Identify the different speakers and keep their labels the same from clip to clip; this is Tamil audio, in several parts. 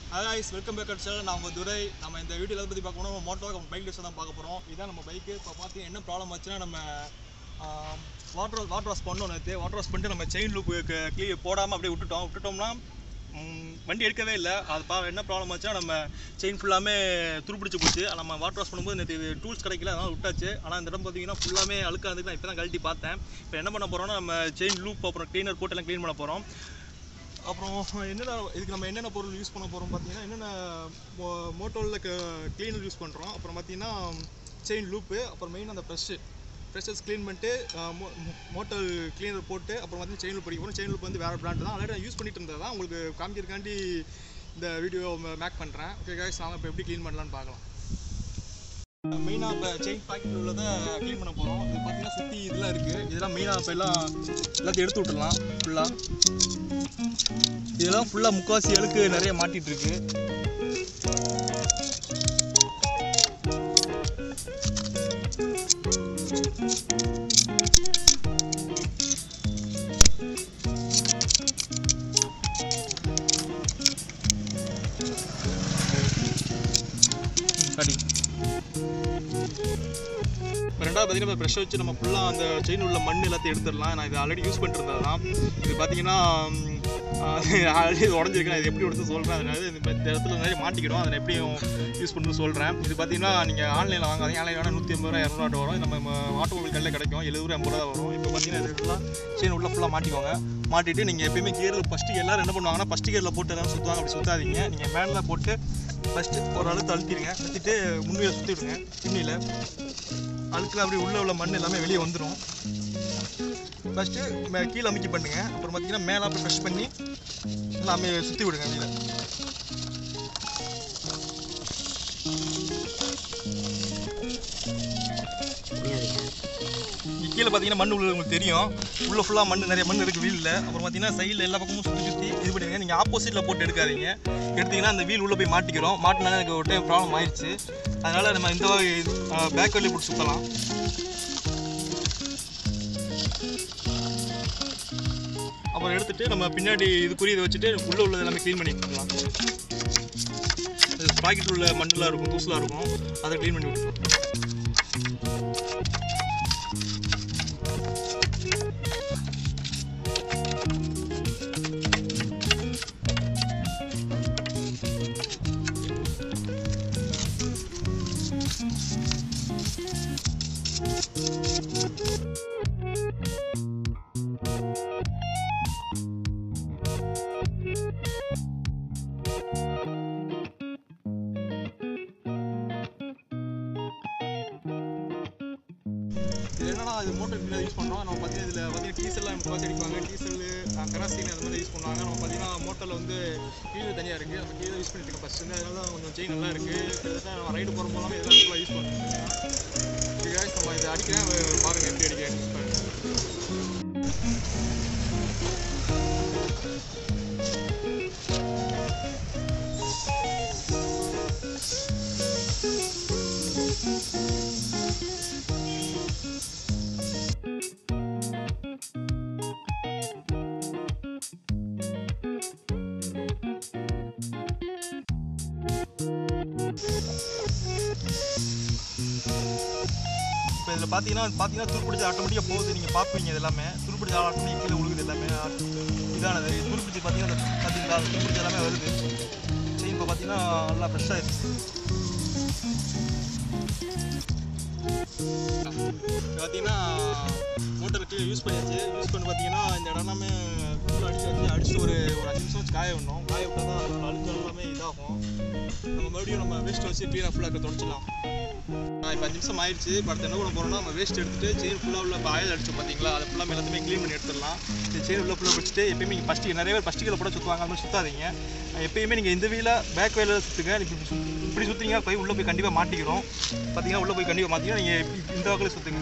Speaker 1: ஹாய்ஸ் வெல்கம் பேக் சேனல் நான் உங்கள் துரை நம்ம இந்த வீடியோவில் எதை பற்றி பார்க்க போறோம் மோட்டோ பைக் டெஸ்ட் தான் பார்க்க போகிறோம் இதான் நம்ம பைக்கு இப்போ பார்த்தீங்கன்னா என்ன ப்ராப்ளம் ஆச்சுன்னா நம்ம வாட்டர் வாட்டர் வாஷ் பண்ணோம் நேற்று வாட்டர் வாஷ் பண்ணிட்டு நம்ம செயின் லூப் க்ளீ போடாமல் அப்படியே விட்டுட்டோம் விட்டுட்டோம்னா ம், வண்டி எடுக்கவே இல்லை அது பா என்ன ப்ராப்ளம் ஆச்சுன்னா நம்ம செயின் ஃபுல்லாமே துருப்பிடிச்சு போச்சு நம்ம வாட்டர் வாஷ் பண்ணும்போது நேற்று டூல்ஸ் கிடைக்கல அதனால் விட்டாச்சு ஆனால் இந்த இடம் பார்த்தீங்கன்னா ஃபுல்லாமே அழுக்காக இருந்து நான் இப்போ தான் கழட்டி பார்த்தேன் இப்போ என்ன பண்ண போகிறோம்னா நம்ம செயின் லூப் அப்புறம் க்ளீனர் போட்டு எல்லாம் க்ளீன் பண்ண போகிறோம் அப்புறம் என்னென்ன இதுக்கு நம்ம என்னென்ன பொருள் யூஸ் பண்ண போகிறோம் பார்த்தீங்கன்னா என்னென்ன மோட்டோவில் க்ளீனர் யூஸ் பண்ணுறோம் அப்புறம் பார்த்தீங்கன்னா செயின் லூப்பு அப்புறம் மெயின் அந்த ப்ரெஷ்ஷு ப்ரெஷர்ஸ் க்ளீன் பண்ணிட்டு மோட்டர் க்ளீனர் போட்டு அப்புறம் வந்து செயின் லூப் படிக்க போகிறோம் செயின் லூப் வந்து வேறு பிராண்ட் தான் ஆல்ரெடி நான் யூஸ் பண்ணிட்டு இருந்தது தான் உங்களுக்கு காமிக்கிறதுக்காண்டி இந்த வீடியோ மேக் பண்ணுறேன் ஓகே guys நாங்கள் இப்போ எப்படி க்ளீன் பண்ணலான்னு பார்க்கலாம் மெயினாக இப்போ செயின் பாக்கெட் உள்ளதை க்ளீன் பண்ண போகிறோம் இது பார்த்தீங்கன்னா சுற்றி இதெல்லாம் இருக்குது இதெல்லாம் மெயினாக இப்போ எல்லாம் எல்லாத்தையும் எடுத்து விட்டுடலாம் ஃபுல்லாக இதெல்லாம் ஃபுல்லாக முக்காவாசி அழுக்கு நிறைய மாட்டிட்டு இருக்கு ம், கடி இப்போ ரெண்டாவது பார்த்தீங்கன்னா ப்ரெஷ் வச்சு நம்ம ஃபுல்லாக அந்த செயின் உள்ள மண் எல்லாத்தையும் எடுத்துடலாம் நான் இது ஆல்ரெடி யூஸ் பண்ணிட்டு இருந்தது தான் இது பார்த்தீங்கன்னா ஆல்ரெடி உடஞ்சிருக்கு நான் இது எப்படி எடுத்து சொல்கிறேன் அதனால இந்த இந்த இடத்துல நிறைய மாட்டிக்கிடும் அதை நான் எப்படியும் யூஸ் பண்ணி சொல்கிறேன் இது பார்த்தீங்கன்னா நீங்கள் ஆன்லைனில் வாங்காதீங்க ஆன்லைன் வேணால் நூற்றி ஐம்பது ரூபா இரநூறுவா வரும் இது நம்ம ஆட்டோமொபைல் கடையில் கிடைக்கும் எழுபது ரூபா ஐம்பது ரூபா வரும் இப்போ பார்த்தீங்கன்னா இது ஃபுல்லாக செயின் உள்ள ஃபுல்லாக மாட்டிக்கோங்க மாட்டிட்டு நீங்கள் எப்பயுமே கியரில் ஃபஸ்ட்டு எல்லாரும் என்ன பண்ணுவாங்கன்னா ஃபஸ்ட்டு கியரில் போட்டு எல்லாம் சுற்றுவாங்க அப்படி சுற்றாதீங்க நீங்கள் மேலே போட்டு ஃபஸ்ட்டு ஒரு அழுத்து அழுத்திடுங்க அழுத்திட்டு முன்னியில் சுற்றி விடுங்க பின்னியில் அழுக்கில் அப்படியே உள்ள உள்ள மண் எல்லாமே வெளியே வந்துடும் ஃபஸ்ட்டு கீழே அமைக்கி பண்ணுங்க அப்புறம் பார்த்தீங்கன்னா மேலே அப்படி ப்ரெஷ் பண்ணி எல்லாமே சுற்றி விடுங்க வெளியில் இங்கே கீழே பார்த்தீங்கன்னா மண் உள்ள உங்களுக்கு தெரியும் உள்ள ஃபுல்லாக மண் நிறைய மண் இருக்குது வீலில் அப்புறம் பார்த்தீங்கன்னா சைடில் எல்லா பக்கமும் சுற்றி சுற்றி இது பண்ணுங்க நீங்கள் ஆப்போசிட்டில் போட்டு எடுக்காதீங்க எடுத்தீங்கன்னா அந்த வீல் உள்ளே போய் மாட்டிக்கிறோம் மாட்டினால எனக்கு ஒரு டைம் ப்ராப்ளம் ஆயிடுச்சு அதனால் நம்ம இந்த பேக் வழி போட்டு சுற்றலாம் அப்புறம் எடுத்துட்டு நம்ம பின்னாடி இதுக்குரிய இதை வச்சுட்டு உள்ளே உள்ளது எல்லாமே க்ளீன் பண்ணி விட்டுலாம் பாக்கெட் உள்ள மண்ணெலாம் இருக்கும் தூசலாக இருக்கும் அதை க்ளீன் பண்ணி விட்டுருவோம் இது என்னன்னா இது மோட்டர் கிளீனர் யூஸ் பண்ணுறோம் நம்ம பார்த்தீங்கன்னா இதில் பார்த்தீங்கன்னா டீசல்லாம் முக்காசி அடிப்பாங்க டீசல் கராசின் அது மாதிரி யூஸ் பண்ணுவாங்க நம்ம பார்த்தீங்கன்னா மோட்டரில் வந்து கீழே தனியாக இருக்குது நம்ம கீழே யூஸ் பண்ணிட்டு இருக்கோம் ஃபஸ்ட்டு அதனால தான் கொஞ்சம் செயின் நல்லா இருக்குது கிட்டத்தட்ட நம்ம ரைடு போகிற போலாம் இதெல்லாம் ஃபுல்லாக யூஸ் பண்ணிட்டு இருக்கேன் நம்ம இதை அடிக்கிறேன் பாருங்கள் எப்படி அடிக்கிறேன் யூஸ் பண்ணுறேன் இப்போ இதில் பார்த்தீங்கன்னா பார்த்தீங்கன்னா துருப்பிடிச்சு ஆட்டோமேட்டிக்காக போகுது நீங்கள் பார்ப்பீங்க இது எல்லாமே துருப்பிடிச்சு ஆட்டோமேட்டிக் கீழே உழுகுது எல்லாமே இதானது துருப்பிடிச்சு பார்த்தீங்கன்னா அந்த- பார்த்தீங்களா துருப்பிடிச்சு எல்லாமே வருது செயின் இப்போ பார்த்தீங்கன்னா நல்லா ஃப்ரெஷ்ஷாக இருக்குது பார்த்தீங்கன்னா மோட்டர் கீழே யூஸ் பண்ணியாச்சு யூஸ் பண்ணி பார்த்தீங்கன்னா இந்த இடம் எல்லாமே ஃபுல்லாக அடிச்சு அடிச்சு ஒரு ஒரு அஞ்சு நிமிஷம் வச்சு காய விடணும் காய விட்டால் தான் அதில் அழுத்தம் எல்லாமே இதாகும் நம்ம மறுபடியும் நம்ம வேஸ்ட் வச்சு க்ளீனாக ஃபுல்லாக தொடச்சிடலாம் நான் இப்போ அஞ்சு நிமிஷம் ஆயிடுச்சு இப்போ அடுத்து என்ன பண்ண போகிறோம்னா நம்ம வேஸ்ட் எடுத்துட்டு செயின் ஃபுல்லாக உள்ள இப்போ ஆயில் அடிச்சோம் பார்த்தீங்களா அதை ஃபுல்லாக எல்லாத்தையுமே க்ளீன் பண்ணி எடுத்துடலாம் இந்த செயின் உள்ள ஃபுல்லாக பிடிச்சிட்டு எப்பயுமே நீங்கள் ஃபஸ்ட்டு நிறைய பேர் ஃபஸ்ட்டு கீழே போட சுற்றுவாங்க அது மாதிரி சுற்றாதீங்க எப்பயுமே நீங்கள் இந்த வீல பேக் வேல சுற்றுங்க இப்படி சு- இப்படி சுற்றிங்க போய் உள்ளே போய் கண்டிப்பாக மாட்டிக்கிறோம் பார்த்தீங்கன்னா உள்ளே போய் கண்டிப்பாக மாற்றிங்கன்னா நீங்கள் இந்த வாக்கில் சுற்றுங்க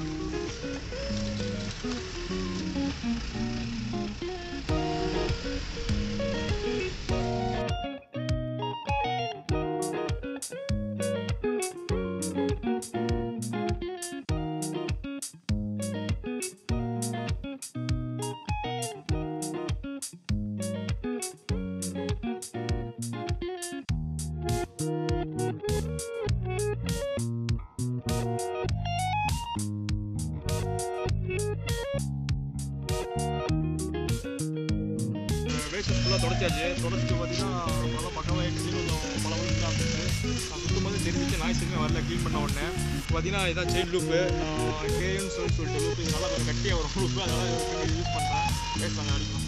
Speaker 1: தொடச்சாச்சு தொடச்சிட்டு பார்த்தீங்கன்னா நல்லா பக்கமாக ஆயிடுச்சு கொஞ்சம் பல வந்து நான் சுத்தம் போது தெரிஞ்சிச்சு நாய்ஸ் எதுவுமே வரல க்ளீன் பண்ண உடனே பார்த்தீங்கன்னா இதான் செயின் லூப்பு கேன்னு சொல்லி சொல்லிட்டு லூப்பு இது நல்லா கொஞ்சம் கட்டியாக வரும் லூப்பு அதனால் யூஸ் பண்ணுறேன் பேசுவாங்க வரைக்கும்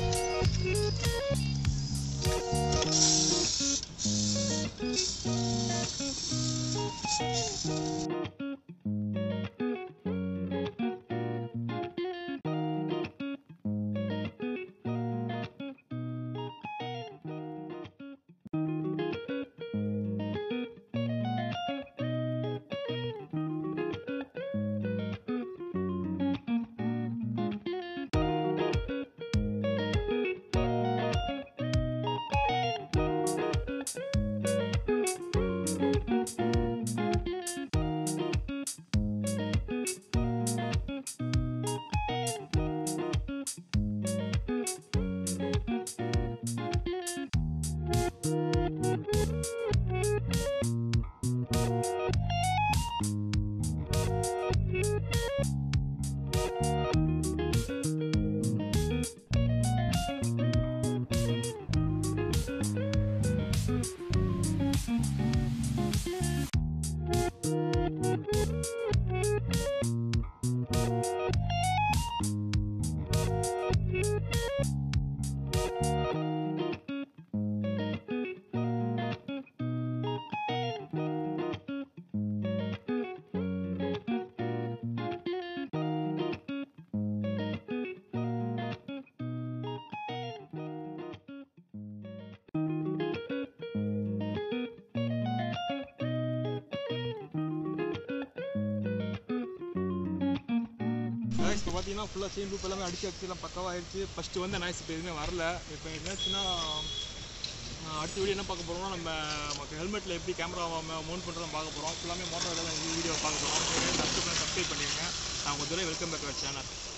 Speaker 1: நாய்ஸ் இப்போ பார்த்தீங்கன்னா ஃபுல்லாக செயின் லூப் எல்லாமே அடிச்சு அடிச்சுலாம் பக்கவாக ஆயிடுச்சு ஃபஸ்ட்டு வந்து நாய்ஸ் இப்போ எதுவுமே வரல இப்போ என்னாச்சுன்னா ஆஹ் அடுத்த வீடியோ என்ன பார்க்க போகிறோம்னா நம்ம நமக்கு ஹெல்மெட்டில் எப்படி கேமரா மவுண்ட் பண்ணுறதை பார்க்க போகிறோம் ஃபுல்லாமே மோட்டர் தான் வீடியோ பார்க்க போகிறோம் சப்ஸ்கிரைப் பண்ணி சப்ஸ்கிரைப் பண்ணிடுங்க நான் உங்கள் துறை வெல்கம் பேக் சேனல்